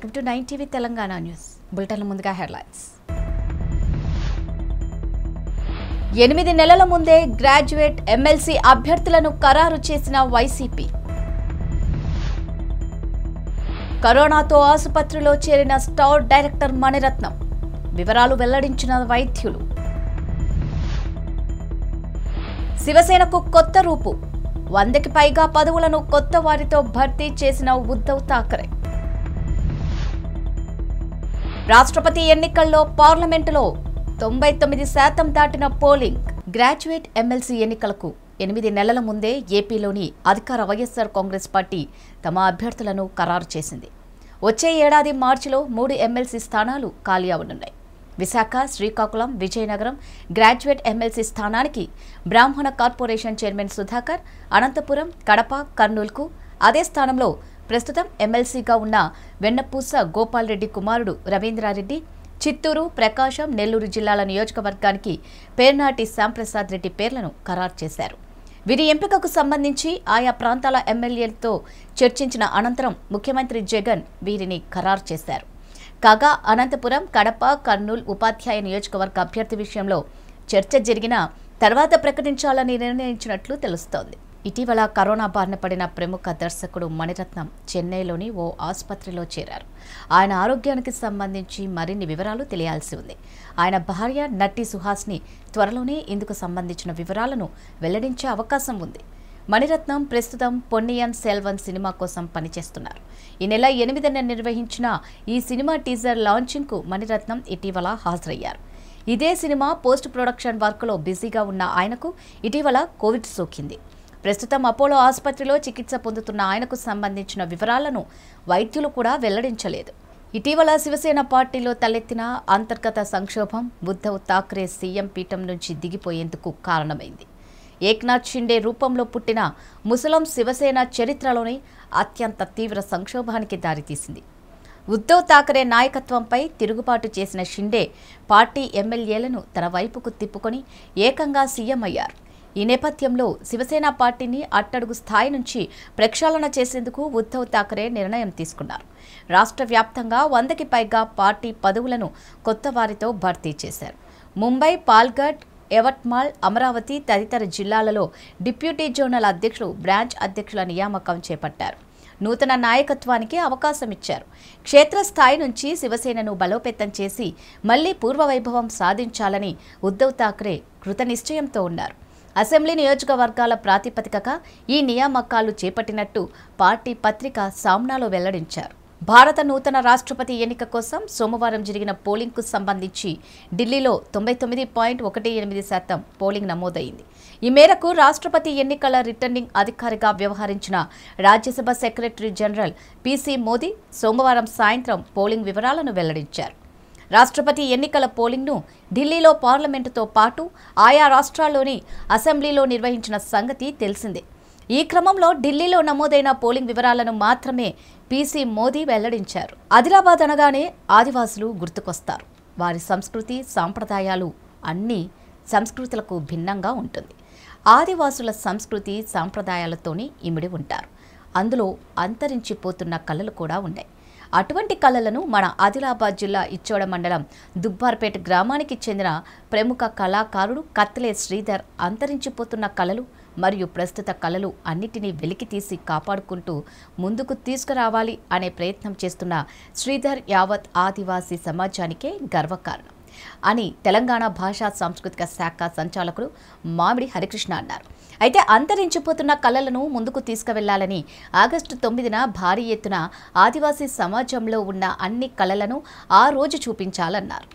Welcome to nine TV Telangana news బులెటిన్ల ముందుగా headlines ఎనిమిది నెలల ముందే గ్రాడ్యుయేట్ ఎమ్మెల్సీ అభ్యర్థులను ఖరారు చేసిన వైసీపీ కరోనాతో ఆసుపత్రిలో చేరిన స్టార్ డైరెక్టర్ మణిరత్నం వివరాలు వెల్లడించిన వైద్యులు శివసేనకు కొత్త రూపు వందకి పైగా పదవులను కొత్త వారితో భర్తీ చేసిన ఉద్ధవ్ ఠాకరే రాష్ట్రపతి ఎన్నికల్లో పార్లమెంటులో తొంభై తొమ్మిది శాతం దాటిన పోలింగ్ గ్రాడ్యుయేట్ ఎమ్మెల్సీ ఎన్నికలకు ఎనిమిది నెలల ముందే ఏపీలోని అధికార వైఎస్ఆర్ కాంగ్రెస్ పార్టీ తమ అభ్యర్థులను ఖరారు చేసింది వచ్చే ఏడాది మార్చిలో మూడు ఎమ్మెల్సీ స్థానాలు ఖాళీ అవనున్నాయి విశాఖ శ్రీకాకుళం విజయనగరం గ్రాడ్యుయేట్ ఎమ్మెల్సీ స్థానానికి బ్రాహ్మణ కార్పొరేషన్ చైర్మన్ సుధాకర్ అనంతపురం కడప కర్నూలుకు అదే స్థానంలో ప్రస్తుతం ఎమ్మెల్సీగా ఉన్న వెన్నపూస గోపాల్ రెడ్డి కుమారుడు రవీంద్రారెడ్డి చిత్తూరు ప్రకాశం నెల్లూరు జిల్లాల నియోజకవర్గానికి పేర్నాటి శ్యాంప్రసాద్ రెడ్డి పేర్లను ఖరారు చేశారు వీరి ఎంపికకు సంబంధించి ఆయా ప్రాంతాల ఎమ్మెల్యేలతో చర్చించిన అనంతరం ముఖ్యమంత్రి జగన్ వీరిని ఖరారు చేశారు కాగా అనంతపురం కడప కర్నూలు ఉపాధ్యాయ నియోజకవర్గ అభ్యర్థి విషయంలో చర్చ జరిగిన తర్వాత ప్రకటించాలని నిర్ణయించినట్లు తెలుస్తోంది ఇటీవల కరోనా బారిన పడిన ప్రముఖ దర్శకుడు మణిరత్నం చెన్నైలోని ఓ ఆసుపత్రిలో చేరారు ఆయన ఆరోగ్యానికి సంబంధించి మరిన్ని వివరాలు తెలియాల్సి ఉంది ఆయన భార్య నటి సుహాస్ని త్వరలోనే ఇందుకు సంబంధించిన వివరాలను వెల్లడించే అవకాశం ఉంది మణిరత్నం ప్రస్తుతం పొన్నియన్ సెల్వన్ సినిమా కోసం పనిచేస్తున్నారు ఈ నెల ఎనిమిదిన నిర్వహించిన ఈ సినిమా టీజర్ లాంచింగ్కు మణిరత్నం ఇటీవల హాజరయ్యారు ఇదే సినిమా పోస్ట్ ప్రొడక్షన్ వర్క్లో బిజీగా ఉన్న ఆయనకు ఇటీవల కోవిడ్ సోకింది ప్రస్తుతం అపోలో ఆసుపత్రిలో చికిత్స పొందుతున్న ఆయనకు సంబంధించిన వివరాలను వైద్యులు కూడా వెల్లడించలేదు ఇటీవల శివసేన పార్టీలో తలెత్తిన అంతర్గత సంక్షోభం ఉద్ధవ్ ఠాక్రే సీఎం పీఠం నుంచి దిగిపోయేందుకు కారణమైంది ఏక్నాథ్ షిండే రూపంలో పుట్టిన ముసలం శివసేన చరిత్రలోని అత్యంత తీవ్ర సంక్షోభానికి దారితీసింది ఉద్ధవ్ ఠాకరే నాయకత్వంపై తిరుగుబాటు చేసిన షిండే పార్టీ ఎమ్మెల్యేలను తన వైపుకు తిప్పుకొని ఏకంగా సీఎం అయ్యారు ఈ నేపథ్యంలో శివసేన పార్టీని అట్టడుగు స్థాయి నుంచి ప్రక్షాళన చేసేందుకు ఉద్ధవ్ ఠాకరే నిర్ణయం తీసుకున్నారు రాష్ట్ర వ్యాప్తంగా వందకి పైగా పార్టీ పదవులను కొత్త వారితో భర్తీ చేశారు ముంబై పాల్గఢ్ యవట్మాల్ అమరావతి తదితర జిల్లాలలో డిప్యూటీ జోనల్ అధ్యక్షులు బ్రాంచ్ అధ్యక్షుల నియామకం చేపట్టారు నూతన నాయకత్వానికి అవకాశం ఇచ్చారు క్షేత్రస్థాయి నుంచి శివసేనను బలోపేతం చేసి మళ్లీ పూర్వవైభవం సాధించాలని ఉద్ధవ్ ఠాక్రే కృతనిశ్చయంతో ఉన్నారు అసెంబ్లీ నియోజకవర్గాల ప్రాతిపదికగా ఈ నియామకాలు చేపట్టినట్టు పార్టీ పత్రిక సామ్నాలో వెల్లడించారు భారత నూతన రాష్ట్రపతి ఎన్నిక కోసం సోమవారం జరిగిన పోలింగ్కు సంబంధించి ఢిల్లీలో తొంభై తొమ్మిది పాయింట్ ఒకటి ఎనిమిది శాతం పోలింగ్ నమోదైంది ఈ మేరకు రాష్ట్రపతి ఎన్నికల రిటర్నింగ్ అధికారిగా వ్యవహరించిన Rajya Sabha secretary general PC Modi సోమవారం సాయంత్రం పోలింగ్ వివరాలను వెల్లడించారు రాష్ట్రపతి ఎన్నికల పోలింగ్ను ఢిల్లీలో పార్లమెంటుతో పాటు ఆయా రాష్ట్రాల్లోని అసెంబ్లీలో నిర్వహించిన సంగతి తెలిసిందే ఈ క్రమంలో ఢిల్లీలో నమోదైన పోలింగ్ వివరాలను మాత్రమే పీసీ మోదీ వెల్లడించారు ఆదిలాబాద్ అనగానే ఆదివాసులు గుర్తుకొస్తారు వారి సంస్కృతి సాంప్రదాయాలు అన్నీ సంస్కృతులకు భిన్నంగా ఉంటుంది ఆదివాసుల సంస్కృతి సాంప్రదాయాలతోనే ఇమిడి ఉంటారు అందులో అంతరించిపోతున్న కళలు కూడా ఉన్నాయి అటువంటి కళలను మన ఆదిలాబాద్ జిల్లా ఇచ్చోడ మండలం దుబ్బార్పేట గ్రామానికి చెందిన ప్రముఖ కళాకారుడు కత్తలే శ్రీధర్ అంతరించిపోతున్న కళలు మరియు ప్రస్తుత కళలు అన్నిటినీ వెలికితీసి కాపాడుకుంటూ ముందుకు తీసుకురావాలి అనే ప్రయత్నం చేస్తున్న శ్రీధర్ యావత్ ఆదివాసీ సమాజానికే గర్వకారణం అని తెలంగాణ భాషా సాంస్కృతిక శాఖ సంచాలకులు మామిడి హరికృష్ణ అన్నారు అయితే అంతరించిపోతున్న కళలను ముందుకు తీసుకువెళ్లాలని ఆగస్టు తొమ్మిదిన భారీ ఎత్తున ఆదివాసీ సమాజంలో ఉన్న అన్ని కళలను ఆ రోజు చూపించాలన్నారు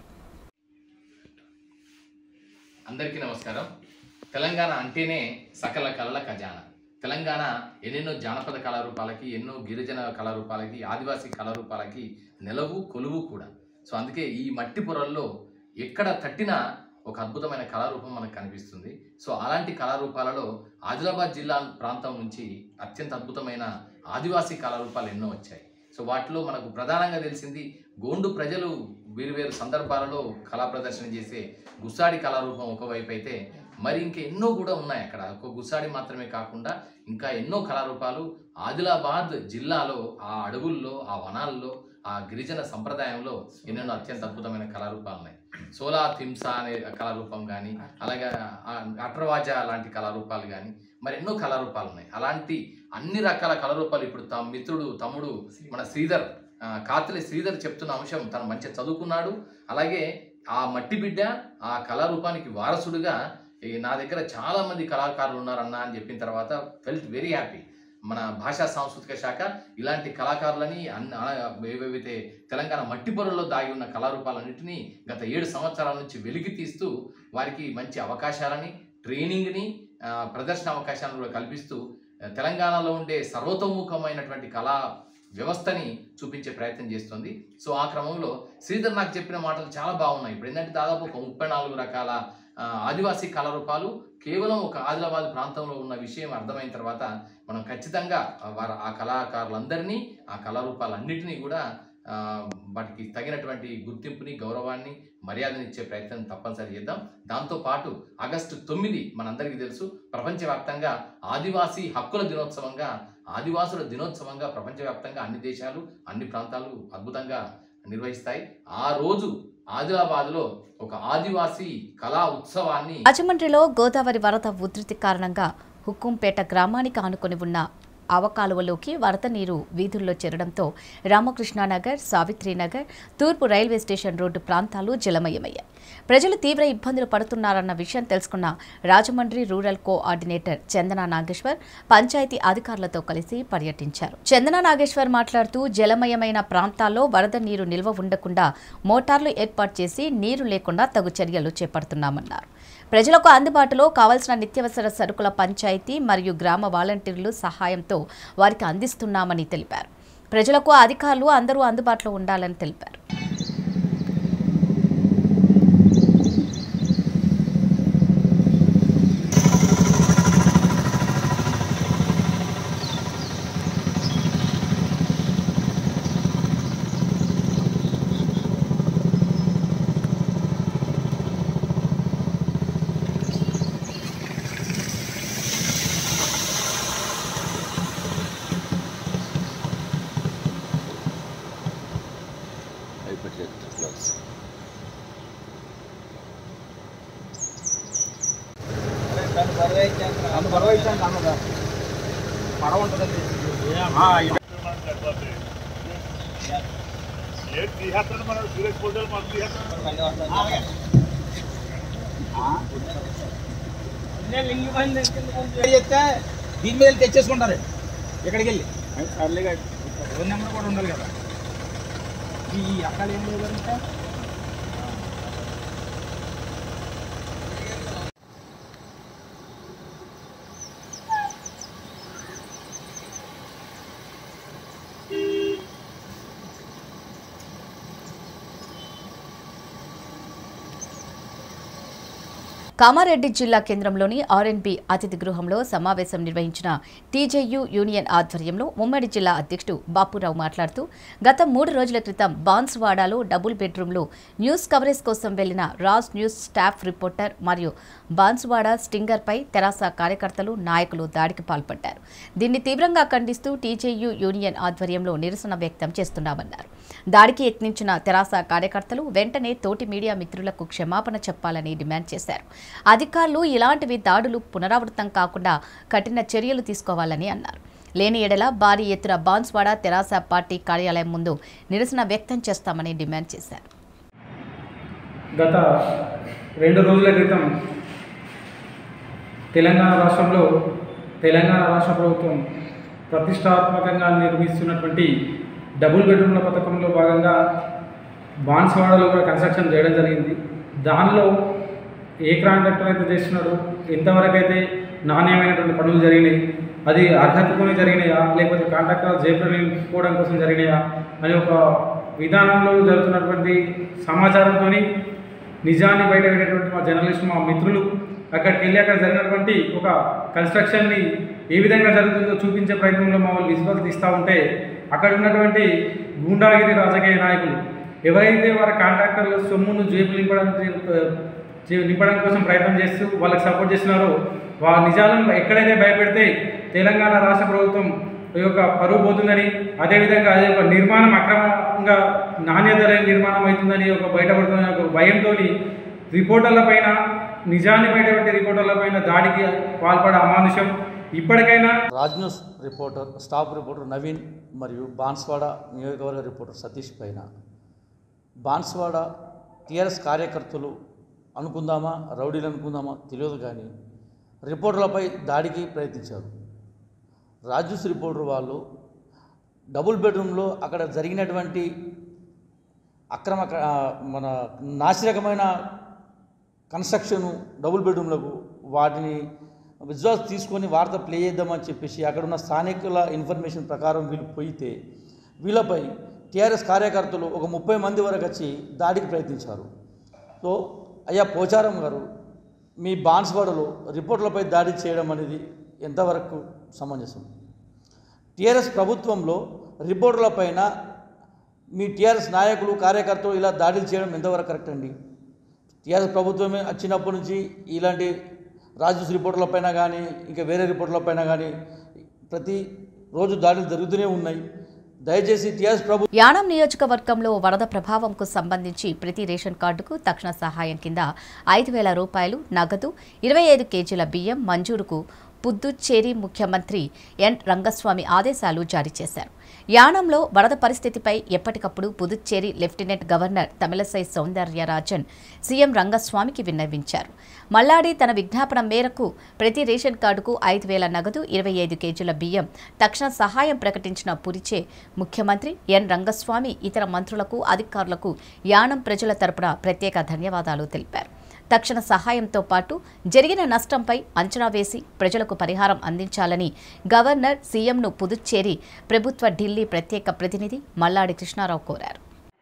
అందరికీ నమస్కారం తెలంగాణ అంటేనే సకల కళల ఖజానా తెలంగాణ ఎన్నెన్నో జానపద కళారూపాలకి ఎన్నో గిరిజన కళారూపాలకి ఆదివాసీ కళారూపాలకి నెలవు కొలువు కూడా సో అందుకే ఈ మట్టి పొరల్లో ఎక్కడ తట్టినా ఒక అద్భుతమైన కళారూపం మనకు కనిపిస్తుంది సో అలాంటి కళారూపాలలో ఆదిలాబాద్ జిల్లా ప్రాంతం నుంచి అత్యంత అద్భుతమైన ఆదివాసీ కళారూపాలు ఎన్నో వచ్చాయి సో వాటిలో మనకు ప్రధానంగా తెలిసింది గోండు ప్రజలు వేరు వేరు సందర్భాలలో కళా ప్రదర్శన చేసే గుస్సాడి కళారూపం ఒకవైపు అయితే మరి ఇంకా ఎన్నో కూడా ఉన్నాయి అక్కడ ఒక గుస్సాడి మాత్రమే కాకుండా ఇంకా ఎన్నో కళారూపాలు ఆదిలాబాద్ జిల్లాలో ఆ అడవుల్లో ఆ వనాల్లో ఆ గిరిజన సంప్రదాయంలో ఎన్నెన్నో అత్యంత అద్భుతమైన కళారూపాలు ఉన్నాయి సోలా థింస అనే కళారూపం కానీ అలాగే ఆ అట్రవాజ లాంటి కళారూపాలు కానీ మరి ఎన్నో కళారూపాలు ఉన్నాయి అలాంటి అన్ని రకాల కళారూపాలు ఇప్పుడు తమ మిత్రుడు తమ్ముడు మన శ్రీధర్ ఆ, కాతిలి శ్రీధర్ చెప్తున్న అంశం తను మంచిగా చదువుకున్నాడు అలాగే ఆ మట్టి బిడ్డ ఆ కళారూపానికి వారసుడుగా ఈ నా దగ్గర చాలా మంది కళాకారులు ఉన్నారన్న అని చెప్పిన తర్వాత ఫెల్ట్ వెరీ హ్యాపీ మన భాషా సాంస్కృతిక శాఖ ఇలాంటి కళాకారులని అన్న ఆ- ఏవేవైతే తెలంగాణ మట్టి పొరల్లో దాగి ఉన్న కళారూపాలన్నింటినీ గత ఏడు సంవత్సరాల నుంచి వెలికి తీస్తూ వారికి మంచి అవకాశాలని ట్రైనింగ్ని ఆ, ప్రదర్శన అవకాశాలను కూడా కల్పిస్తూ ఆ, తెలంగాణలో ఉండే సర్వతోముఖమైనటువంటి కళా వ్యవస్థని చూపించే ప్రయత్నం చేస్తుంది సో ఆ క్రమంలో శ్రీధర్ నాకు చెప్పిన మాటలు చాలా బాగున్నాయి ఇప్పుడు ఏంటంటే దాదాపు ఒక ముప్పై నాలుగు రకాల ఆ, ఆదివాసీ కళారూపాలు కేవలం ఒక ఆదిలాబాద్ ప్రాంతంలో ఉన్న విషయం అర్థమైన తర్వాత మనం ఖచ్చితంగా ఆ వారు ఆ కళాకారులందరినీ ఆ కళారూపాలన్నిటినీ కూడా ఆ, వాటికి తగినటువంటి గుర్తింపుని గౌరవాన్ని మర్యాదనిచ్చే ఇచ్చే ప్రయత్నం తప్పనిసరి చేద్దాం దాంతోపాటు ఆగస్టు తొమ్మిది మనందరికీ తెలుసు ప్రపంచవ్యాప్తంగా ఆదివాసీ హక్కుల దినోత్సవంగా ఆదివాసుల దినోత్సవంగా ప్రపంచవ్యాప్తంగా అన్ని దేశాలు అన్ని ప్రాంతాలు అద్భుతంగా నిర్వహిస్తాయి ఆ రోజు ఆదిలాబాద్లో ఒక ఆదివాసీ కళా ఉత్సవాన్ని రాజమండ్రిలో గోదావరి వరద ఉధృతి కారణంగా హుక్కుంపేట గ్రామానికి ఆనుకొని ఉన్న అవకాలువలోకి వరద నీరు వీధుల్లో చేరడంతో రామకృష్ణానగర్ సావిత్రినగర్ తూర్పు రైల్వే స్టేషన్ రోడ్డు ప్రాంతాలు జలమయమయ్యాయి ప్రజలు తీవ్ర ఇబ్బందులు పడుతున్నారన్న విషయం తెలుసుకున్న రాజమండ్రి రూరల్ కోఆర్డినేటర్ చందన నాగేశ్వర్ పంచాయతీ అధికారులతో కలిసి పర్యటించారు చందన నాగేశ్వర్ మాట్లాడుతూ జలమయమైన ప్రాంతాల్లో వరద నీరు నిల్వ ఉండకుండా మోటార్లు ఏర్పాటు చేసి నీరు లేకుండా తగు చర్యలు చేపడుతున్నామన్నారు ప్రజలకు అందుబాటులో కావాల్సిన నిత్యావసర సరుకుల పంచాయతీ మరియు గ్రామ వాలంటీర్లు సహాయంతో వారికి అందిస్తున్నామని తెలిపారు ప్రజలకు అధికారులు అందరూ అందుబాటులో ఉండాలని తెలిపారు అయిపోయింది క్లోజ్ ఏం తీసేస్తాడు మనం సూరజ్ పోటీ మనం తీసేస్తాం చెప్తే దీని మీద వెళ్ళి తెచ్చేసుకుంటారు ఇక్కడికి వెళ్ళి ఫోన్ నెంబర్ కూడా ఉండాలి కదా ఈ అక్కలు ఏం లేదంటే కామారెడ్డి జిల్లా కేంద్రంలోని ఆర్ఎన్బి అతిథి గృహంలో సమావేశం నిర్వహించిన టీజేయు యూనియన్ ఆధ్వర్యంలో ఉమ్మడి జిల్లా అధ్యక్షుడు బాపురావు మాట్లాడుతూ గత మూడు రోజుల క్రితం బాన్స్వాడాలో డబుల్ బెడ్రూమ్లో న్యూస్ కవరేజ్ కోసం వెళ్లిన రాజ్ న్యూస్ స్టాఫ్ రిపోర్టర్ మరియు బాన్స్వాడ స్టింగర్పై తెరాస కార్యకర్తలు నాయకులు దాడికి పాల్పడ్డారు దీన్ని తీవ్రంగా ఖండిస్తూ టీజేయు యూనియన్ ఆధ్వర్యంలో నిరసన వ్యక్తం చేస్తున్నామన్నారు దాడికి యత్నించిన తెరాస కార్యకర్తలు వెంటనే తోటి మీడియా మిత్రులకు క్షమాపణ చెప్పాలని డిమాండ్ చేశారు అధికారులు ఇలాంటివి దాడులు పునరావృతం కాకుండా కఠిన చర్యలు తీసుకోవాలని అన్నారు లేని ఎడల భారీ ఎత్తున బాన్స్వాడ తెరాస పార్టీ కార్యాలయం ముందు నిరసన వ్యక్తం చేస్తామని డిమాండ్ చేశారు గత రెండు రోజుల క్రితం తెలంగాణ రాష్ట్రంలో తెలంగాణ రాష్ట్ర ప్రభుత్వం ప్రతిష్టాత్మకంగా నిర్మిస్తున్నటువంటి డబుల్ బెడ్రూమ్ల పథకంలో భాగంగా బాన్స్వాడలో కూడా కన్స్ట్రక్షన్ చేయడం జరిగింది దానిలో ఏ కాంట్రాక్టర్ అయితే చేస్తున్నాడో ఎంతవరకు అయితే నాణ్యమైనటువంటి పనులు జరిగినాయి అది అర్హతతోనే జరిగినాయా లేకపోతే కాంట్రాక్టర్ జేబులు నింపుకోవడం కోసం జరిగినాయా అని ఒక విధానంలో జరుగుతున్నటువంటి సమాచారంతో నిజాన్ని బయట పెట్టేటువంటి మా జర్నలిస్టు మా మిత్రులు అక్కడికి వెళ్ళి అక్కడ జరిగినటువంటి ఒక కన్స్ట్రక్షన్ని ఏ విధంగా జరుగుతుందో చూపించే ప్రయత్నంలో మా వాళ్ళు విశ్వాసం ఇస్తూ ఉంటే అక్కడ ఉన్నటువంటి గూండాగిరి రాజకీయ నాయకులు ఎవరైతే వారి కాంట్రాక్టర్ల సొమ్మును జేబులు నింపడానికి ఆ, జే- నింపడం కోసం ప్రయత్నం చేస్తూ వాళ్ళకి సపోర్ట్ చేస్తున్నారో వా నిజాలను ఎక్కడైతే భయపెడితే తెలంగాణ రాష్ట్ర ప్రభుత్వం ఈ యొక్క పరువు పోతుందని అదేవిధంగా అది ఒక నిర్మాణం అక్రమంగా నాణ్యత లేని నిర్మాణం అవుతుందని ఒక బయటపడుతుందని ఒక భయంతో రిపోర్టర్ల పైన నిజాన్ని బయటపెట్టే రిపోర్టర్ల పైన దాడికి పాల్పడే అమానుషం ఇప్పటికైనా Raj news reporter staff reporter Naveen మరియు బాన్స్వాడ నియోజకవర్గ రిపోర్టర్ సతీష్ పైన బాన్స్వాడ టీఆర్ఎస్ కార్యకర్తలు అనుకుందామా రౌడీలు అనుకుందామా తెలియదు కానీ రిపోర్టర్లపై దాడికి ప్రయత్నించారు రాజ్ న్యూస్ రిపోర్టర్ వాళ్ళు డబుల్ బెడ్రూమ్లో అక్కడ జరిగినటువంటి అక్రమ క- ఆ, మన నాసిరకమైన కన్స్ట్రక్షన్ డబుల్ బెడ్రూమ్లకు వాటిని విజువల్స్ తీసుకొని వార్త ప్లే చేద్దామని చెప్పేసి అక్కడ ఉన్న స్థానికుల ఇన్ఫర్మేషన్ ప్రకారం వీళ్ళు పోయితే వీళ్ళపై టీఆర్ఎస్ కార్యకర్తలు ఒక ముప్పై మంది వరకు వచ్చి దాడికి ప్రయత్నించారు సో అయ్యా పోచారం గారు మీ బాన్స్వాడలో రిపోర్టులపై దాడి చేయడం అనేది ఎంతవరకు సమంజసం టీఆర్ఎస్ ప్రభుత్వంలో రిపోర్టులపైన మీ టీఆర్ఎస్ నాయకులు కార్యకర్తలు ఇలా దాడులు చేయడం ఎంతవరకు కరెక్ట్ అండి టీఆర్ఎస్ ప్రభుత్వమే వచ్చినప్పటి నుంచి ఇలాంటి రాజూస్ రిపోర్టులపైన కానీ ఇంకా వేరే రిపోర్టులపైన కానీ ప్రతి రోజు దాడులు జరుగుతూనే ఉన్నాయి దయచేసి టీఆర్ఎస్ ప్రభు యానం నియోజకవర్గంలో వరద ప్రభావంకు సంబంధించి ప్రతి రేషన్ కార్డుకు తక్షణ సహాయం కింద ఐదు వేల రూపాయలు నగదు ఇరవై ఐదు కేజీల బియ్యం మంజూరుకు పుదుచ్చేరి ముఖ్యమంత్రి ఎన్ రంగస్వామి ఆదేశాలు జారీ చేశారు యానంలో వరద పరిస్థితిపై ఎప్పటికప్పుడు Puducherry lieutenant governor Tamilisai Soundararajan CM రంగస్వామికి విన్నవించారు మల్లాడి తన విజ్ఞాపన మేరకు ప్రతి రేషన్ కార్డుకు ఐదు వేల నగదు ఇరవై ఐదు కేజీల బియ్యం తక్షణ సహాయం ప్రకటించిన పురిచే ముఖ్యమంత్రి ఎన్ రంగస్వామి ఇతర మంత్రులకు అధికారులకు యానం ప్రజల తరపున ప్రత్యేక ధన్యవాదాలు తెలిపారు తక్షణ సహాయంతో పాటు జరిగిన నష్టంపై అంచనా వేసి ప్రజలకు పరిహారం అందించాలని గవర్నర్ సీఎంను పుదుచ్చేరి ప్రభుత్వ ఢిల్లీ ప్రత్యేక ప్రతినిధి మల్లాడి కృష్ణారావు కోరారు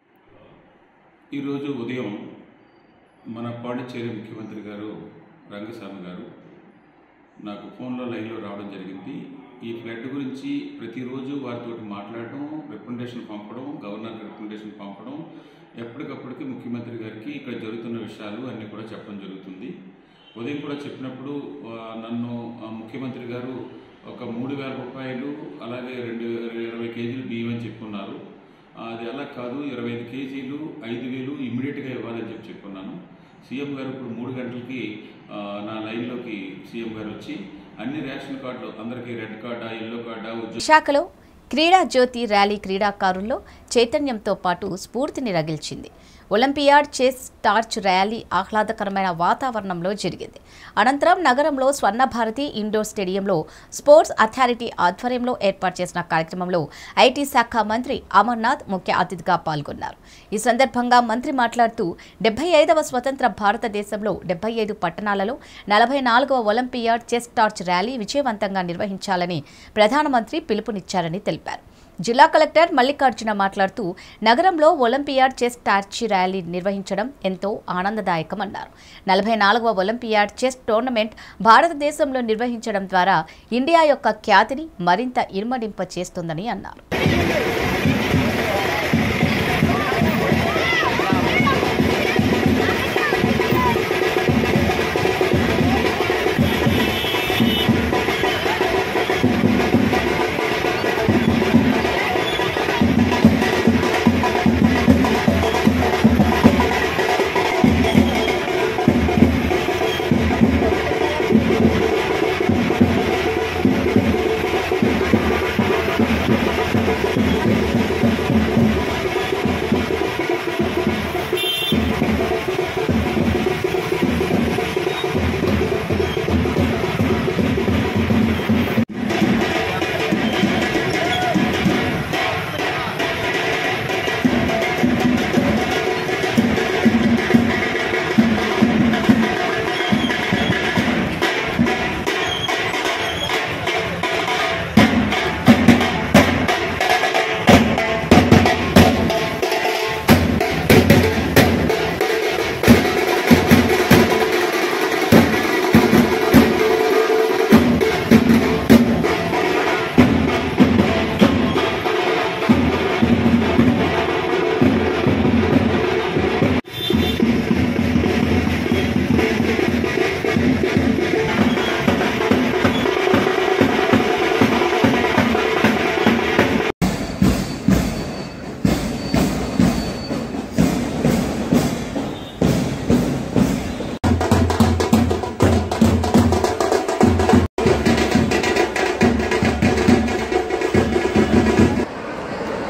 ఈరోజు ఉదయం మన పాండిచ్చేరి ముఖ్యమంత్రి గారు రంగస్వామి గారు నాకు ఫోన్లో లైన్లో రావడం జరిగింది ఈ ఫ్లడ్ గురించి ప్రతిరోజు వారితో మాట్లాడడం రికమెండేషన్ పంపడం గవర్నర్కి రికమెండేషన్ పంపడం ఎప్పటికప్పటికి ముఖ్యమంత్రి గారికి ఇక్కడ జరుగుతున్న విషయాలు అన్నీ కూడా చెప్పడం జరుగుతుంది ఉదయం కూడా చెప్పినప్పుడు ఆ, నన్ను ఆ, ముఖ్యమంత్రి గారు ఒక మూడు వేల రూపాయలు అలాగే రెండు ఇరవై కేజీలు బియ్యం అని చెప్పున్నారు అది అలా కాదు ఇరవై ఐదు కేజీలు ఐదు వేలు ఇమ్మీడియట్గా ఇవ్వాలని చెప్పి చెప్పుకున్నాను సీఎం గారు ఇప్పుడు మూడు గంటలకి ఆ, నా లైన్లోకి సీఎం గారు వచ్చి అన్ని రేషన్ కార్డులు అందరికీ రెడ్ కార్డా ఎల్లో కార్డా ఉద్యోగ విశాఖలో క్రీడా జ్యోతి ర్యాలీ క్రీడాకారుల్లో చైతన్యంతో పాటు స్ఫూర్తిని రగిల్చింది ఒలింపియాడ్ చెస్ టార్చ్ ర్యాలీ ఆహ్లాదకరమైన వాతావరణంలో జరిగింది అనంతరం నగరంలో స్వర్ణ భారతి ఇండోర్ స్టేడియంలో స్పోర్ట్స్ అథారిటీ ఆధ్వర్యంలో ఏర్పాటు చేసిన కార్యక్రమంలో ఐటీ శాఖ మంత్రి అమర్నాథ్ ముఖ్య అతిథిగా పాల్గొన్నారు ఈ సందర్భంగా మంత్రి మాట్లాడుతూ డెబ్బై ఐదవ స్వతంత్ర భారతదేశంలో డెబ్బై ఐదు పట్టణాలలో నలభై నాలుగవ ఒలింపియాడ్ చెస్ టార్చ్ ర్యాలీ విజయవంతంగా నిర్వహించాలని ప్రధానమంత్రి పిలుపునిచ్చారని తెలిపారు జిల్లా కలెక్టర్ మల్లికార్జున మాట్లాడుతూ నగరంలో ఒలింపియాడ్ చెస్ టార్చ్ ర్యాలీ నిర్వహించడం ఎంతో ఆనందదాయకమన్నారు నలభై నాలుగవ ఒలింపియాడ్ చెస్ టోర్నమెంట్ భారతదేశంలో నిర్వహించడం ద్వారా ఇండియా యొక్క ఖ్యాతిని మరింత ఇనుమడింప చేస్తుందని అన్నారు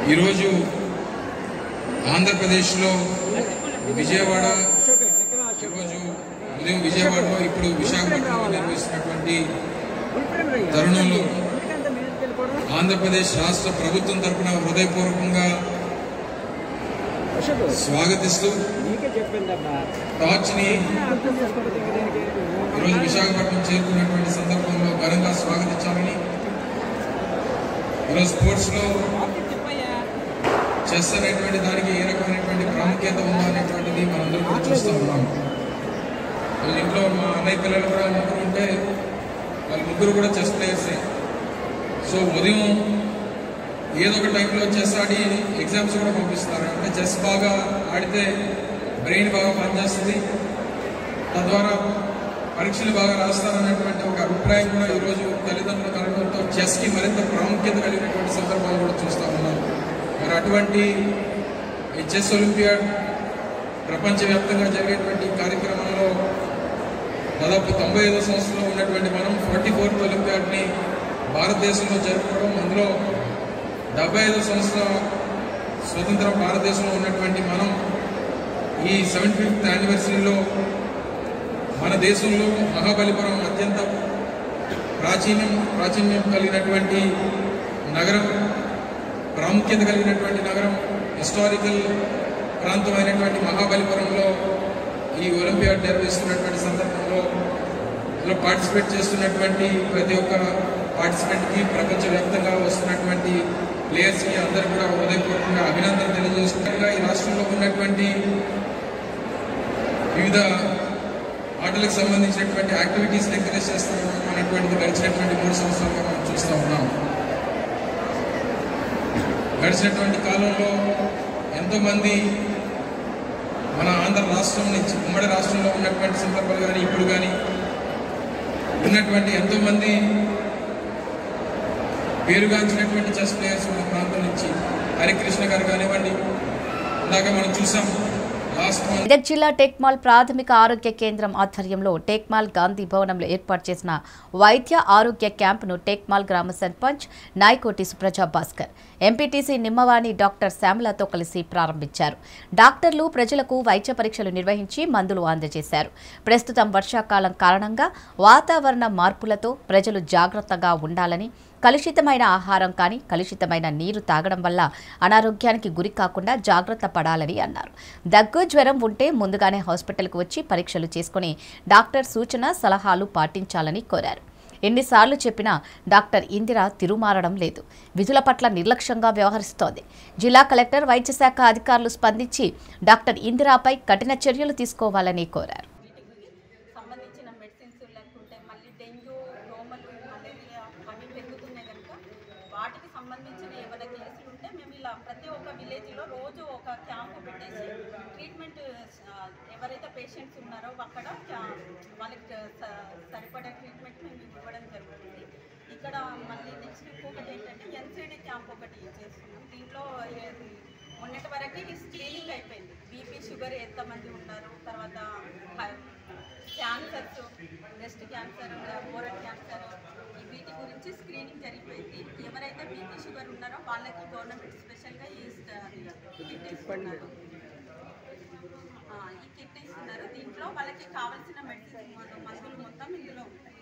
ఈరోజు ఆంధ్రప్రదేశ్లో విజయవాడ ఈరోజు ఉదయం విజయవాడలో ఇప్పుడు విశాఖపట్నంలో నిర్వహిస్తున్నటువంటి తరుణంలో ఆంధ్రప్రదేశ్ రాష్ట్ర ప్రభుత్వం తరపున హృదయపూర్వకంగా స్వాగతిస్తూ టార్చ్ని ఈరోజు విశాఖపట్నం చేరుకున్నటువంటి సందర్భంలో ఘనంగా స్వాగతించాలని ఈరోజు స్పోర్ట్స్లో చెస్ అనేటువంటి దానికి ఏ రకమైనటువంటి ప్రాముఖ్యత ఉందా అనేటువంటిది మనందరం కూడా చూస్తూ ఉన్నాం వాళ్ళ ఇంట్లో మా అన్నయ్య పిల్లలు కూడా ముగ్గురు ఉంటే వాళ్ళ ముగ్గురు కూడా చెస్ ప్లేయర్సే సో ఉదయం ఏదో ఒక టైంలో చెస్ ఆడి ఎగ్జామ్స్ కూడా పంపిస్తారు అంటే చెస్ బాగా ఆడితే బ్రెయిన్ బాగా పనిచేస్తుంది తద్వారా పరీక్షలు బాగా రాస్తారనేటువంటి ఒక అభిప్రాయం కూడా ఈరోజు తల్లిదండ్రులు కలగడంతో చెస్కి మరింత ప్రాముఖ్యత కలిగినటువంటి సందర్భాలు కూడా చూస్తూ ఉన్నాం మరి అటువంటి ఈ చెస్ ఒలింపియాడ్ ప్రపంచవ్యాప్తంగా జరిగేటువంటి ఈ కార్యక్రమంలో దాదాపు తొంభై ఐదో సంవత్సరంలో ఉన్నటువంటి మనం ఫార్టీ ఫోర్త్ ఒలింపియాడ్ని భారతదేశంలో జరుపుకోవడం అందులో డెబ్బై ఐదో సంవత్సరం స్వతంత్ర భారతదేశంలో ఉన్నటువంటి మనం ఈ సెవెంటీ ఫిఫ్త్ యానివర్సరీలో మన దేశంలో మహాబలిపురం అత్యంత ప్రాచీనం ప్రాచీన్యం కలిగినటువంటి నగరం ప్రాముఖ్యత కలిగినటువంటి నగరం హిస్టారికల్ ప్రాంతమైనటువంటి మహాబలిపురంలో ఈ ఒలింపియాడ్ నిర్వహిస్తున్నటువంటి సందర్భంలో ఇందులో పార్టిసిపేట్ చేస్తున్నటువంటి ప్రతి ఒక్క పార్టిసిపెంట్కి ప్రపంచవ్యాప్తంగా వస్తున్నటువంటి ప్లేయర్స్కి అందరూ కూడా హృదయపూర్వకంగా అభినందన తెలియజేసుకుంటా ఈ రాష్ట్రంలో ఉన్నటువంటి వివిధ ఆటలకు సంబంధించినటువంటి యాక్టివిటీస్ ఎంకరేజ్ చేస్తాం అనేటువంటిది గడిచినటువంటి మూడు సంవత్సరాలుగా మనం చూస్తూ ఉన్నాం గడిచినటువంటి కాలంలో ఎంతోమంది మన ఆంధ్ర రాష్ట్రం నుంచి ఉమ్మడి రాష్ట్రంలో ఉన్నటువంటి సందర్భాలు కానీ ఇప్పుడు కానీ ఉన్నటువంటి ఎంతోమంది పేరుగాంచినటువంటి చెస్ ప్లేయర్స్ మన ప్రాంతం నుంచి హరికృష్ణ గారు కానివ్వండి ఇందాక మనం చూసాం లాస్ట్ మంత్ మెదక్ జిల్లా టేక్మాల్ ప్రాథమిక ఆరోగ్య కేంద్రం ఆధ్వర్యంలో టేక్మాల్ గాంధీ భవనంలో ఏర్పాటు చేసిన వైద్య ఆరోగ్య క్యాంపును టేక్మాల్ గ్రామ సర్పంచ్ నాయకోటి సుప్రజా భాస్కర్ ఎంపీటీసీ నిమ్మవాణి డాక్టర్ శ్యామలతో కలిసి ప్రారంభించారు డాక్టర్లు ప్రజలకు వైద్య పరీక్షలు నిర్వహించి మందులు అందజేశారు ప్రస్తుతం వర్షాకాలం కారణంగా వాతావరణ మార్పులతో ప్రజలు జాగ్రత్తగా ఉండాలని కలుషితమైన ఆహారం కానీ కలుషితమైన నీరు తాగడం వల్ల అనారోగ్యానికి గురి కాకుండా జాగ్రత్త పడాలని అన్నారు దగ్గు జ్వరం ఉంటే ముందుగానే హాస్పిటల్కు వచ్చి పరీక్షలు చేసుకుని డాక్టర్ సూచన సలహాలు పాటించాలని కోరారు ఎన్నిసార్లు చెప్పినా డాక్టర్ ఇందిర తిరుమారడం లేదు విధుల పట్ల నిర్లక్ష్యంగా వ్యవహరిస్తోంది జిల్లా కలెక్టర్ వైద్య శాఖ అధికారులు స్పందించి డాక్టర్ ఇందిరాపై కఠిన చర్యలు తీసుకోవాలని కోరారు సంబంధించిన మెడిసిన్స్ లేకుంటే మళ్ళీ డెంగ్యూ దోమలు మలేరియా అవి పెరుగుతున్నాయి కనుక వాటికి సంబంధించిన ఏమైనా కేసులు ఉంటే మేము ఇలా ప్రతి ఒక్క విలేజ్లో రోజు ఒక క్యాంపు పెట్టేసి ట్రీట్మెంట్ ఆ, ఎవరైతే పేషెంట్స్ ఉన్నారో అక్కడ క్యా- వాళ్ళకి స- సరిపడే ట్రీట్మెంట్ మేము ఇవ్వడం జరుగుతుంది ఇక్కడ మళ్ళీ నెక్స్ట్ ఇంకొకటి ఏంటంటే ఎన్సీడీ క్యాంప్ ఒకటి చేస్తున్నాం దీంట్లో ఏ- మొన్నటి వరకు స్క్రీనింగ్ అయిపోయింది బీపీ షుగర్ ఎంతమంది ఉన్నారు తర్వాత high- cancers breast cancer oral cancer ఈ వీటి గురించి స్క్రీనింగ్ జరిగిపోయింది ఎవరైతే బీపీ షుగర్ ఉన్నారో వాళ్ళకి గవర్నమెంట్ స్పెషల్గా ఈ కిట్ ఇస్తున్నారు ఆ, ఈ కిట్ ఇస్తున్నారు దీంట్లో వాళ్ళకి కావాల్సిన మెడిసిన్ మందులు మొత్తం ఇందులో ఉంటాయి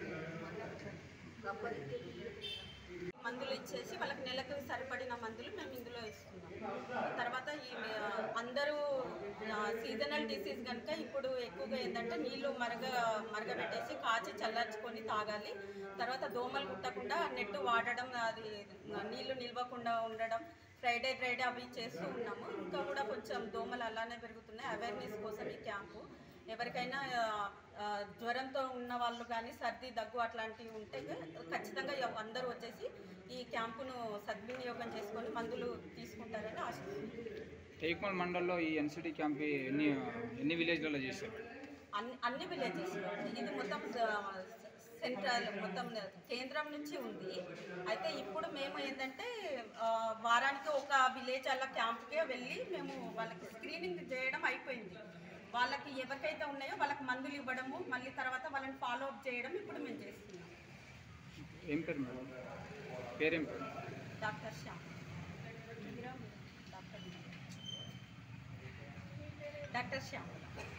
మందులు ఇచ్చేసి వాళ్ళకి నెలకు సరిపడిన మందులు మేము ఇందులో ఇస్తున్నాం తర్వాత ఈ ఆ, అందరూ సీజనల్ డిసీజ్ కనుక ఇప్పుడు ఎక్కువగా ఏంటంటే నీళ్లు మరగ మరగబెట్టేసి కాచి చల్లార్చుకొని తాగాలి తర్వాత దోమలు కుట్టకుండా నెట్ వాడడం అది నీళ్లు నిల్వకుండా ఉండడం ఫ్రైడే ఫ్రైడే అవి చేస్తూ ఉన్నాము ఇంకా కూడా కొంచెం దోమలు అలానే పెరుగుతున్నాయి అవేర్నెస్ కోసం ఈ క్యాంపు ఎవరికైనా ఆ, ఆ, జ్వరంతో ఉన్న వాళ్ళు కానీ సర్ది దగ్గు అట్లాంటివి ఉంటే ఖచ్చితంగా ఎవ- అందరూ వచ్చేసి ఈ క్యాంపును సద్వినియోగం చేసుకొని మందులు తీసుకుంటారని ఆశిస్తున్నాను టేక్మల్ మండల్లో ఈ ఎన్సిటీ క్యాంప్ ఎన్ని ఎన్ని విలేజ్లలో చేశారు అన్ని అన్ని విలేజెస్ ఇది మొత్తం సెంట్రల్ మొత్తం కేంద్రం నుంచి ఉంది అయితే ఇప్పుడు మేము ఏంటంటే ఆ, వారానికి ఒక విలేజ్ అలా క్యాంప్కే వెళ్ళి మేము వాళ్ళకి స్క్రీనింగ్ చేయడం అయిపోయింది వాళ్ళకి ఎవరికైతే ఉన్నాయో వాళ్ళకి మందులు ఇవ్వడము మళ్ళీ తర్వాత వాళ్ళని ఫాలో అప్ చేయడం ఇప్పుడు మేము చేస్తున్నాం ఏం పేరు మేడం పేరేం పేరు డాక్టర్ శ్యామ్ డాక్టర్ శ్యామల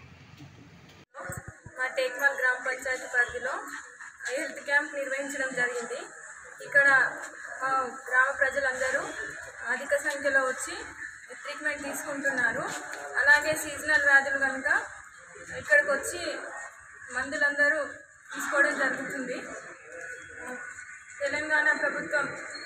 మా టేక్మాల్ గ్రామ పంచాయతీ పరిధిలో హెల్త్ క్యాంప్ నిర్వహించడం జరిగింది ఇక్కడ మా గ్రామ ప్రజలందరూ అధిక సంఖ్యలో వచ్చి ట్రీట్మెంట్ తీసుకుంటున్నారు అలాగే సీజనల్ వ్యాధులు కనుక ఇక్కడికి వచ్చి మందులందరూ తీసుకోవడం జరుగుతుంది తెలంగాణ ప్రభుత్వం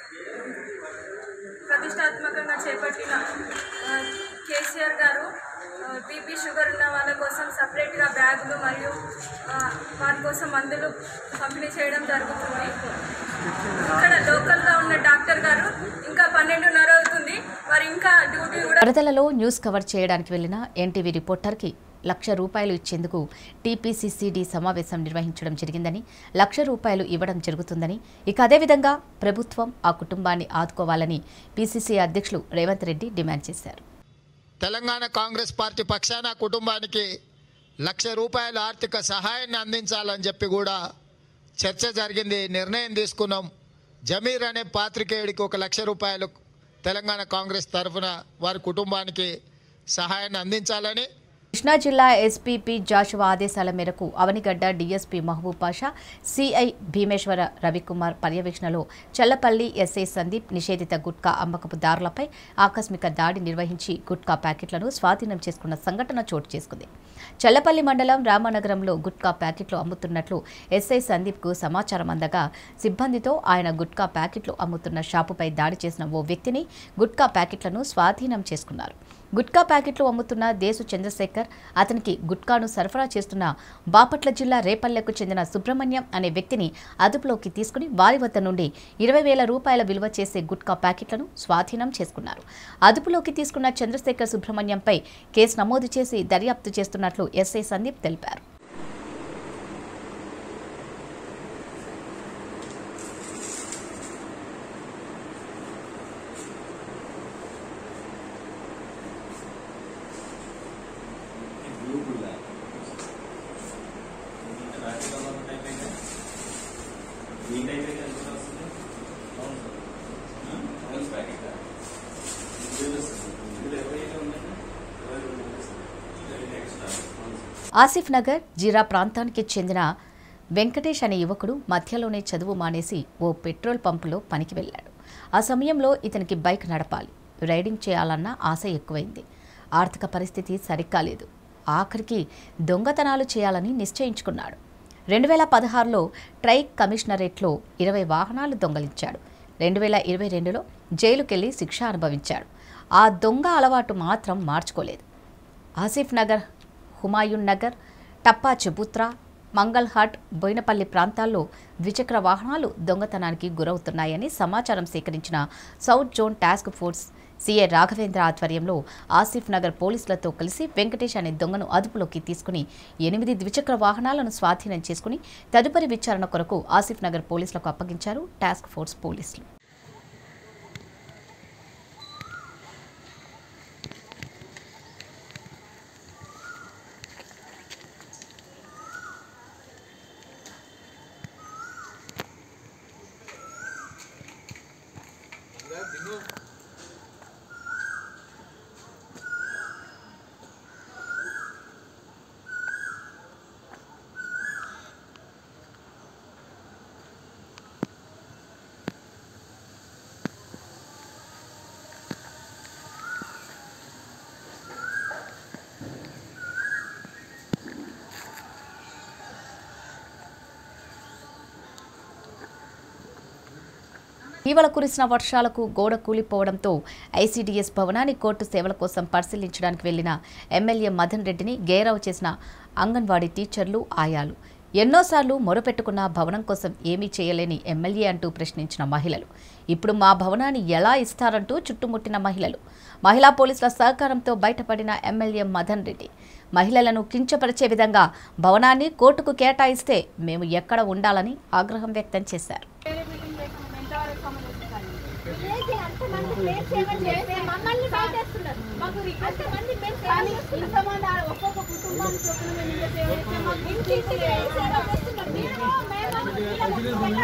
ప్రతిష్టాత్మకంగా చేపట్టిన ఆ, కేసీఆర్ గారు బీపీ షుగర్ ఉన్న వాళ్ళ కోసం సపరేట్గా బ్యాగులు మరియు ఆ, వారి కోసం మందులు పంపిణీ చేయడం జరుగుతుంది ఇక్కడ లోకల్గా ఉన్న డాక్టర్ గారు ఇంకా పన్నెండున్నర అవుతుంది వారు ఇంకా డ్యూటీ కూడా వరదలలో న్యూస్ కవర్ చేయడానికి వెళ్లిన ఎన్టీవీ రిపోర్టర్కి లక్ష రూపాయలు ఇచ్చేందుకు టీపీసీసీడీ సమావేశం నిర్వహించడం జరిగిందని లక్ష రూపాయలు ఇవ్వడం జరుగుతుందని ఇక అదేవిధంగా ప్రభుత్వం ఆ కుటుంబాన్ని ఆదుకోవాలని పీసీసీ అధ్యక్షులు రేవంత్ రెడ్డి డిమాండ్ చేశారు తెలంగాణ కాంగ్రెస్ పార్టీ పక్షాన కుటుంబానికి లక్ష రూపాయల ఆర్థిక సహాయాన్ని అందించాలని చెప్పి కూడా చర్చ జరిగింది నిర్ణయం తీసుకున్నాం జమీర్ అనే పాత్రికేయుడికి ఒక లక్ష రూపాయలు తెలంగాణ కాంగ్రెస్ తరఫున వారి కుటుంబానికి సహాయాన్ని అందించాలని కృష్ణా జిల్లా ఎస్పీపీ జాషువా ఆదేశాల మేరకు అవనిగడ్డ డీఎస్పీ మహబూబ్ పాషా సిఐ భీమేశ్వర రవికుమార్ పర్యవేక్షణలో చల్లపల్లి ఎస్ఐ సందీప్ నిషేధిత గుట్కా అమ్మకపు దారులపై ఆకస్మిక దాడి నిర్వహించి గుట్కా ప్యాకెట్లను స్వాధీనం చేసుకున్న సంఘటన చోటు చేసుకుంది చల్లపల్లి మండలం రామనగరంలో గుట్కా ప్యాకెట్లు అమ్ముతున్నట్లు ఎస్ఐ సందీప్కు సమాచారం అందగా సిబ్బందితో ఆయన గుట్కా ప్యాకెట్లు అమ్ముతున్న షాపుపై దాడి చేసిన ఓ వ్యక్తిని గుట్కా ప్యాకెట్లను స్వాధీనం చేసుకున్నారు గుట్కా ప్యాకెట్లు అమ్ముతున్న దేశు చంద్రశేఖర్ అతనికి గుట్కాను సరఫరా చేస్తున్న బాపట్ల జిల్లా రేపల్లెకు చెందిన సుబ్రహ్మణ్యం అనే వ్యక్తిని అదుపులోకి తీసుకుని వారి వద్ద నుండి ఇరవై వేల రూపాయల విలువ చేసే గుట్కా ప్యాకెట్లను స్వాధీనం చేసుకున్నారు అదుపులోకి తీసుకున్న చంద్రశేఖర్ సుబ్రహ్మణ్యంపై కేసు నమోదు చేసి దర్యాప్తు చేస్తున్నట్లు ఎస్ఐ సందీప్ తెలిపారు ఆసిఫ్ నగర్ జీరా ప్రాంతానికి చెందిన వెంకటేష్ అనే యువకుడు మధ్యలోనే చదువు మానేసి ఓ పెట్రోల్ పంపులో పనికి వెళ్ళాడు ఆ సమయంలో ఇతనికి బైక్ నడపాలి రైడింగ్ చేయాలన్న ఆశ ఎక్కువైంది ఆర్థిక పరిస్థితి సరికాలేదు ఆఖరికి దొంగతనాలు చేయాలని నిశ్చయించుకున్నాడు రెండు వేల పదహారులో ట్రై కమిషనరేట్లో ఇరవై వాహనాలు దొంగలించాడు రెండు వేల ఇరవై రెండులో జైలుకెళ్లి శిక్ష అనుభవించాడు ఆ దొంగ అలవాటు మాత్రం మార్చుకోలేదు ఆసిఫ్ నగర్ హుమాయూన్ నగర్ టప్పా చెబుత్రా మంగల్ హాట్ బోయినపల్లి ప్రాంతాల్లో ద్విచక్ర వాహనాలు దొంగతనానికి గురవుతున్నాయని సమాచారం సేకరించిన south zone task force CA Raghavendra ఆధ్వర్యంలో ఆసిఫ్ నగర్ పోలీసులతో కలిసి వెంకటేష్ అనే దొంగను అదుపులోకి తీసుకుని ఎనిమిది ద్విచక్ర వాహనాలను స్వాధీనం చేసుకుని తదుపరి విచారణ కొరకు ఆసిఫ్ నగర్ పోలీసులకు అప్పగించారు టాస్క్ ఫోర్స్ పోలీసులు ఇటీవల కురిసిన వర్షాలకు గోడ కూలిపోవడంతో ఐసీడీఎస్ భవనాన్ని కోర్టు సేవల కోసం పరిశీలించడానికి వెళ్లిన ఎమ్మెల్యే మదన్ రెడ్డిని గేరావు చేసిన అంగన్వాడీ టీచర్లు ఆయాలు ఎన్నోసార్లు మొరపెట్టుకున్న భవనం కోసం ఏమీ చేయలేని ఎమ్మెల్యే అంటూ ప్రశ్నించిన మహిళలు ఇప్పుడు మా భవనాన్ని ఎలా ఇస్తారంటూ చుట్టుముట్టిన మహిళలు మహిళా పోలీసుల సహకారంతో బయటపడిన ఎమ్మెల్యే మదన్ రెడ్డి మహిళలను కించపరిచే విధంగా భవనాన్ని కోర్టుకు కేటాయిస్తే మేము ఎక్కడ ఉండాలని ఆగ్రహం వ్యక్తం చేశారు మమ్మల్ని బయటేస్తున్నారు మాకు రిక్వెస్ట్ మంది మేము కానీ ఇంతమంది ఆ ఒక్కొక్క కుటుంబానికి చొప్పున మేము ఇంత సేవ చేస్తే మాకు ఇంటింటికి సేవ చేస్తున్నారు మీరు మేము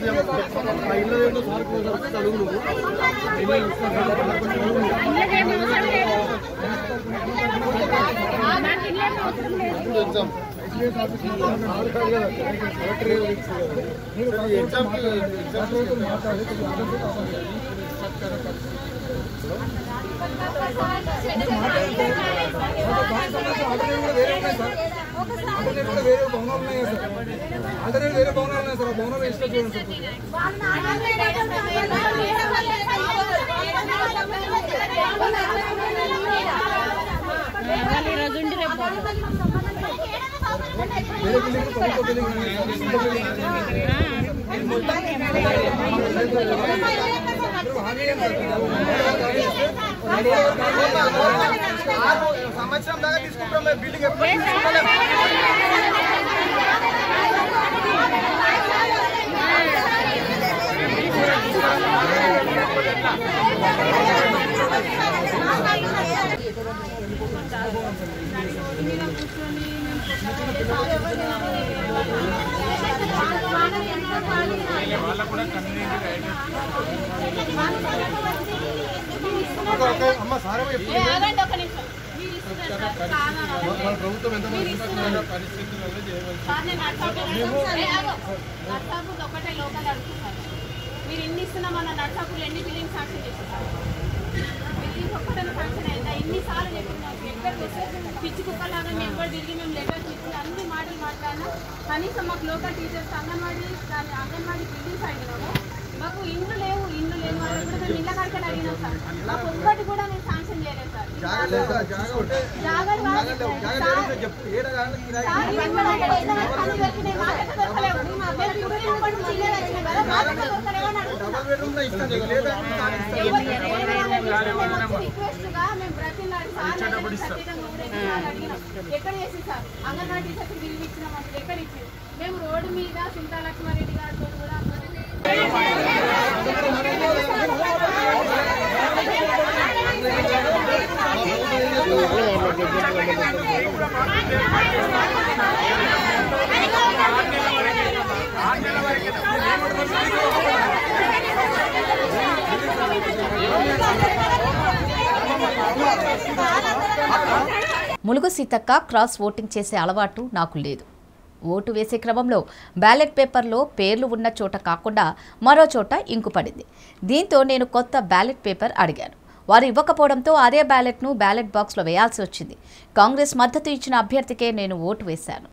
సంవత్సరం దాకా తీసుకుంటాం మేము బిల్డింగ్ ఎప్పుడు అమ్మ సారా ఏ, ఆగండి ఒక నిమిషం. మీరు ఇస్తున్నారు సార్, చాలా మన ప్రభుత్వం ఎంత మీరు ఇస్తున్నారు. సార్, నేను నర్సాపూర్ ఏ, ఆగు. నర్సాపూర్ ఒకటే లోకల్ అడుగుతున్నాను మీరు ఇన్ని ఇస్తున్నా మన నర్సాపూర్ ఎన్ని బిల్డింగ్ శాంక్షన్ చేసేసారు బిల్డింగ్ ఒక్కటే శాంక్షన్ అయిందా ఇన్నిసార్లు చెప్పినా ఎక్కడికి వస్తే పిచ్చి కుక్కలాగా మేము కూడా తిరిగి మేము లెటర్స్ ఇచ్చి అన్ని మాటలు మాట్లాడినా కనీసం మాకు లోకల్ టీచర్స్ అంగన్వాడీ దాని అంగన్వాడీ బిల్డింగ్స్ అడిగినాము మాకు ఇండ్లు లేవు ఇండ్లు లేని వాళ్ళు కూడా మేము ఇళ్ళ కాడికి అడిగినాం సార్ మాకు ఒక్కటి కూడా నేను శాంక్షన్ చేయలేదు సార్ జాగా లేదా జాగా ఉంటే జాగాలు జాగా కాదు. లేవు జాగా సార్, లేదు చెప్పు ఏడ కాదు ఈ రాయి. సార్, ఇవన్నీ కూడా అక్కడ ఏదైనా పని దొరికినాయి, మాకైతే దొరకలేవు. మేము ఇప్పుడు ఇప్పటి నుంచి ఇల్లే తెచ్చినాం కదా, మాకైతే దొరకలేవు అని అడుగుతున్నాం. డబల్ బెడ్రూమ్ లో ఇస్తాను లేదా ఎవరు- ఎవరు- ఎవరు రిక్వెస్ట్ గా మేము బ్రతిమలాడి సార్ దగ్గరికి ఖచ్చితంగా ఊరేగింపు సార్ అడిగినాం. ఎక్కడ చేసి సార్ అంగన్వాడీ టీచర్స్ బిల్లు ఇచ్చినాం అంటే ఎక్కడ ఇచ్చి మేము రోడ్డు మీద సింతా లక్ష్మారెడ్డి గారితో కూడా ములుగు సీతక్క క్రాస్ ఓటింగ్ చేసే అలవాటు నాకు లేదు ఓటు వేసే క్రమంలో బ్యాలెట్ పేపర్లో పేర్లు ఉన్న చోట కాకుండా మరో చోట ఇంకు పడింది దీంతో నేను కొత్త బ్యాలెట్ పేపర్ అడిగాను వారు ఇవ్వకపోవడంతో అదే బ్యాలెట్ను బ్యాలెట్ బాక్స్లో వేయాల్సి వచ్చింది కాంగ్రెస్ మద్దతు ఇచ్చిన అభ్యర్థికే నేను ఓటు వేశాను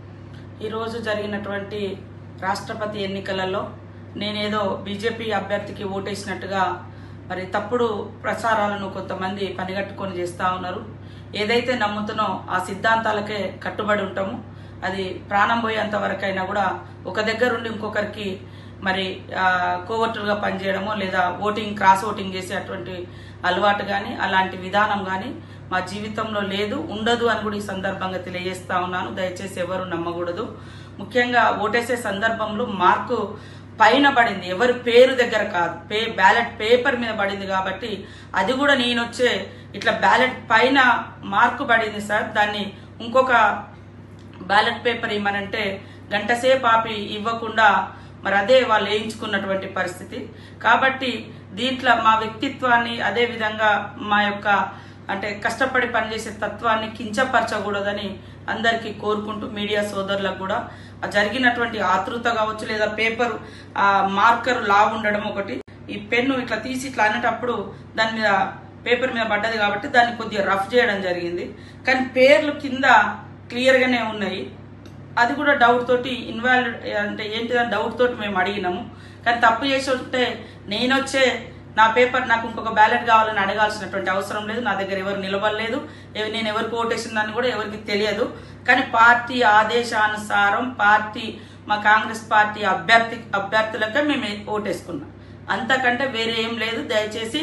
ఈరోజు జరిగినటువంటి రాష్ట్రపతి ఎన్నికలలో నేనేదో బీజేపీ అభ్యర్థికి ఓటేసినట్టుగా మరి తప్పుడు ప్రచారాలను కొంతమంది పనిగట్టుకొని చేస్తూ ఉన్నారు ఏదైతే నమ్ముతున్నో ఆ సిద్ధాంతాలకే కట్టుబడి ఉంటాము అది ప్రాణం పోయేంత వరకైనా కూడా ఒక దగ్గర ఉండి ఇంకొకరికి మరి ఆ, కోవట్టులుగా పనిచేయడమో లేదా ఓటింగ్ క్రాస్ ఓటింగ్ చేసేటువంటి అలవాటు కానీ అలాంటి విధానం కానీ మా జీవితంలో లేదు ఉండదు అని కూడా ఈ సందర్భంగా తెలియజేస్తా ఉన్నాను దయచేసి ఎవరు నమ్మకూడదు ముఖ్యంగా ఓటేసే సందర్భంలో మార్కు పైన పడింది ఎవరి పేరు దగ్గర కాదు పే బ్యాలెట్ పేపర్ మీద పడింది కాబట్టి అది కూడా నేను వచ్చే ఇట్లా బ్యాలెట్ పైన మార్కు పడింది సార్ దాన్ని ఇంకొక బ్యాలెట్ పేపర్ ఇవ్వమనంటే గంట సేపు ఆపి ఇవ్వకుండా మరి అదే వాళ్ళు వేయించుకున్నటువంటి పరిస్థితి కాబట్టి దీంట్లో మా వ్యక్తిత్వాన్ని అదే విధంగా మా యొక్క అంటే కష్టపడి పనిచేసే తత్వాన్ని కించపరచకూడదని అందరికీ కోరుకుంటూ మీడియా సోదరులకు కూడా ఆ జరిగినటువంటి ఆతృత కావచ్చు లేదా పేపర్ ఆ మార్కర్ లా ఉండడం ఒకటి ఈ పెన్ను ఇట్లా తీసి ఇట్లా అనేటప్పుడు దాని మీద పేపర్ మీద పడ్డది కాబట్టి దాన్ని కొద్దిగా రఫ్ చేయడం జరిగింది కానీ పేర్లు కింద క్లియర్గానే ఉన్నాయి అది కూడా డౌట్ తోటి ఇన్వాల్వ్ అంటే ఏంటిదని డౌట్ తోటి మేము అడిగినాము కానీ తప్పు చేసి ఉంటే నేను వచ్చే నా పేపర్ నాకు ఇంకొక బ్యాలెట్ కావాలని అడగాల్సినటువంటి అవసరం లేదు నా దగ్గర ఎవరు నిలబడలేదు ఎవ- నేను ఎవరికి ఓటేసిన దాన్ని కూడా ఎవరికి తెలియదు కానీ పార్టీ ఆదేశానుసారం పార్టీ మా కాంగ్రెస్ పార్టీ అభ్యర్థి అభ్యర్థులకే మేము ఓటేసుకున్నాం అంతకంటే వేరే ఏం లేదు దయచేసి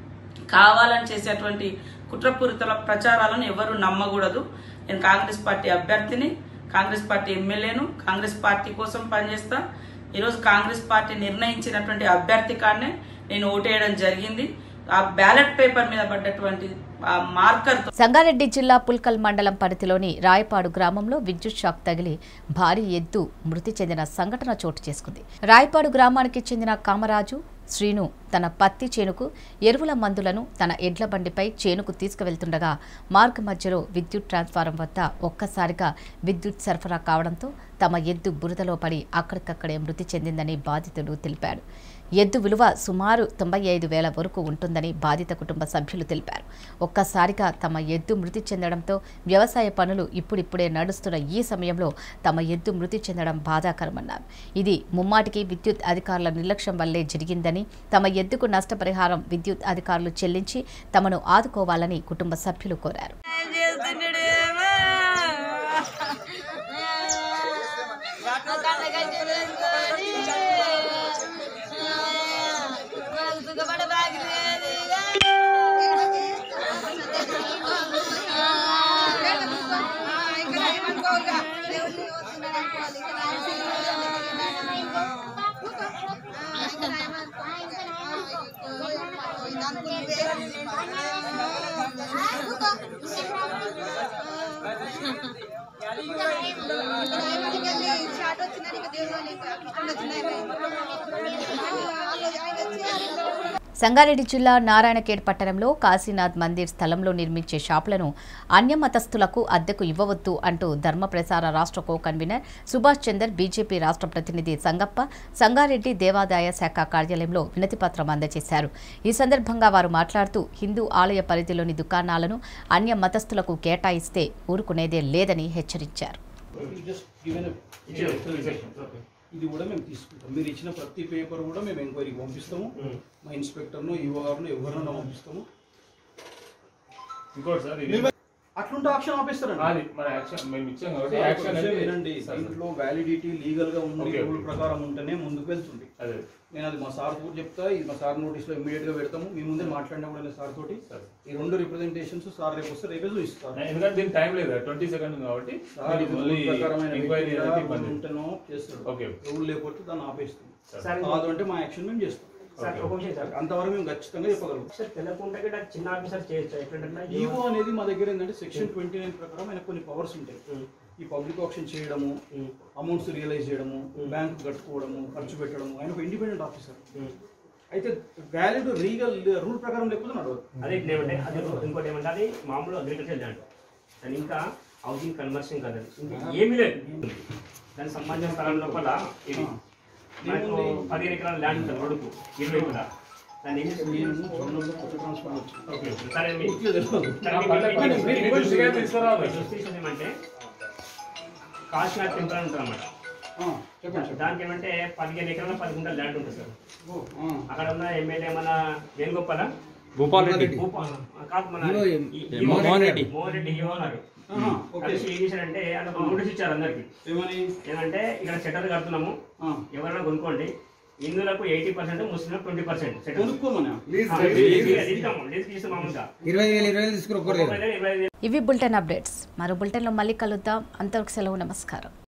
కావాలని చేసేటువంటి కుట్రపూరిత ప్రచారాలను ఎవరు నమ్మకూడదు నేను కాంగ్రెస్ పార్టీ అభ్యర్థిని కాంగ్రెస్ పార్టీ ఎమ్మెల్యేను కాంగ్రెస్ పార్టీ కోసం పనిచేస్తా ఈరోజు కాంగ్రెస్ పార్టీ నిర్ణయించినటువంటి అభ్యర్థి కాడనే నేను ఓటేయడం జరిగింది ఆ బ్యాలెట్ పేపర్ మీద పడ్డటువంటి ఆ మార్కర్ సంగారెడ్డి జిల్లా పుల్కల్ మండలం పరిధిలోని రాయపాడు గ్రామంలో విద్యుత్ షాక్ తగిలి భారీ ఎద్దు మృతి చెందిన సంఘటన చోటు చేసుకుంది రాయపాడు గ్రామానికి చెందిన కామరాజు శ్రీను తన పత్తి చేనుకు ఎరువుల మందులను తన ఎడ్ల బండిపై చేనుకు తీసుకువెళ్తుండగా మార్గ మధ్యలో విద్యుత్ ట్రాన్స్ఫారం వద్ద ఒక్కసారిగా విద్యుత్ సరఫరా కావడంతో తమ ఎద్దు బురదలో పడి అక్కడికక్కడే మృతి చెందిందని బాధితుడు తెలిపాడు ఎద్దు విలువ సుమారు తొంభై ఐదు వేల వరకు ఉంటుందని బాధిత కుటుంబ సభ్యులు తెలిపారు ఒక్కసారిగా తమ ఎద్దు మృతి చెందడంతో వ్యవసాయ పనులు ఇప్పుడిప్పుడే నడుస్తున్న ఈ సమయంలో తమ ఎద్దు మృతి చెందడం బాధాకరమన్నారు ఇది ముమ్మాటికి విద్యుత్ అధికారుల నిర్లక్ష్యం వల్లే జరిగిందని తమ ఎద్దుకు నష్టపరిహారం విద్యుత్ అధికారులు చెల్లించి తమను ఆదుకోవాలని కుటుంబ సభ్యులు కోరారు సంగారెడ్డి జిల్లా నారాయణఖేడ్ పట్టణంలో కాశీనాథ్ మందిర్ స్థలంలో నిర్మించే షాపులను అన్యమతస్థులకు అద్దెకు ఇవ్వవద్దు అంటూ ధర్మ ప్రసార రాష్ట్ర co convener Subhash Chander BJP రాష్ట్ర ప్రతినిధి సంగప్ప సంగారెడ్డి దేవాదాయ శాఖ కార్యాలయంలో వినతిపత్రం అందజేశారు ఈ సందర్భంగా వారు మాట్లాడుతూ హిందూ ఆలయ పరిధిలోని దుకాణాలను అన్య మతస్థులకు కేటాయిస్తే ఊరుకునేదే లేదని హెచ్చరించారు జస్ట్ గివెన్ ఇది కూడా మేము తీసుకుంటాం మీరు ఇచ్చిన ప్రతి పేపర్ కూడా మేము ఎంక్వైరీకి పంపిస్తాము మా ఇన్స్పెక్టర్ను ఈఓఆర్ను ఎవరినైనా పంపిస్తాము ఇంకోటి సార్ ఇది మేము- అట్లుంటే యాక్షన్ ఆపేస్తారండి అది మన యాక్షన్ మేము ఇచ్చాం కాబట్టి సార్, ఒక యాక్షన్ విషయం అనేది- వినండి సార్, సార్. దీంట్లో వ్యాలిడిటీ లీగల్ గా ఉంది ఓకే. రూల్ ప్రకారం ఉంటేనే ముందుకు వెళ్తుంది అదే నేను అది మా సార్ కూడా చెప్తా ఇది మా సార్ నోటీస్ లో ఇమీడియట్ గా పెడతాము మీ ముందే మాట్లాడినా కూడా సార్ తోటి ఈ రెండు రిప్రజెంటేషన్స్ సార్ రేపు వస్తే రేపే చూపిస్తారు ఎందుకంటే దీనికి టైం లేదు ట్వంటీ సెకండ్ కాబట్టి సార్ మీరు ఇది మళ్ళీ రూల్ ప్రకారమైన ఎంక్వైరీ వ్యక్తిగా అనేది ఇబ్బంది. ఉంటేనో చేస్తాడు ఓకే. రూల్ లేకపోతే దాన్ని ఆపేస్తాం సార్, కాదు అంటే మా యాక్షన్ మేము చేస్తాం సార్, ఒక విషయం సార్. అంతవరకు మేము ఖచ్చితంగా చెప్పగలం సార్ తెలకుండా కూడా చిన్న ఆఫీసర్ చేయొచ్చు ఎట్లంటే ఈవో అనేది మా దగ్గర ఏంటంటే సెక్షన్ ట్వంటీ నైన్ ప్రకారం ఆయన కొన్ని పవర్స్ ఉంటాయి ఈ పబ్లిక్ ఆప్షన్ చేయడము అమౌంట్స్ రియలైజ్ చేయడము బ్యాంక్ కట్టుకోవడము ఖర్చు పెట్టడము ఆయన ఒక ఇండిపెండెంట్ ఆఫీసర్ అయితే వ్యాలిడ్ లీగల్ రూల్ ప్రకారం లేకపోతే నడవదు అదే ఇప్పుడు ఏమంటే అది ఇంకోటి ఏమంటే అది మామూలు అగ్రికల్చర్ ల్యాండ్ దాని ఇంకా హౌసింగ్ కన్వర్షన్ కాదు అది. ఇంకా ఏమీ లేదు దానికి సంబంధించిన స్థలం లోపల ఇది మనకు పదిహేను ఎకరాల ల్యాండ్ ఉంటుంది రోడ్డుకు ఇరవై కూడా దాన్ని ఏం ఓకే, ఓకే. సరే మీ- సరే మీ- మీ- మీ- మీ దృష్టికి అయితే తీసుకురావాలి. మీ దృష్టికి ఏమంటే కాశీనాథ్ టెంపుల్ అని ఉంటుంది అన్నమాట దానికి ఏమంటే పదిహేను ఎకరాల పది గుంటల ల్యాండ్ ఉంటుంది సార్ అక్కడ ఉన్న ఎమ్మెల్యే మన వేణుగోపాల భూపాల్ రెడ్డి. భూపాల్ కాదు మన ఈవో ఏం- ఈ- ఏ- ఈ మోహన్ రెడ్డి. మోహన్ రెడ్డి ఈవో ఉన్నారు ఆహా, ఓకే. కలిసి ఏం చేశారంటే అది ఒక నోటీస్ ఇచ్చారు అందరికి ఏమని ఏమంటే ఇక్కడ షట్టర్ కడుతున్నాము ఎవరైనా కొనుక్కోండి హిందువులకు ఎయిటీ పర్సెంట్ ముస్లింలకు ట్వంటీ పర్సెంట్ కొనుక్కోమనా? మామూలుగా ఇరవై వేలు ఇరవై వేలు తీసుకుని ఒక్కరు ఇరవై ఐదు ఇవి బులెటిన్ అప్డేట్స్ మరో బులెటిన్లో మళ్ళీ కలుద్దాం అంతవరకు సెలవు నమస్కారం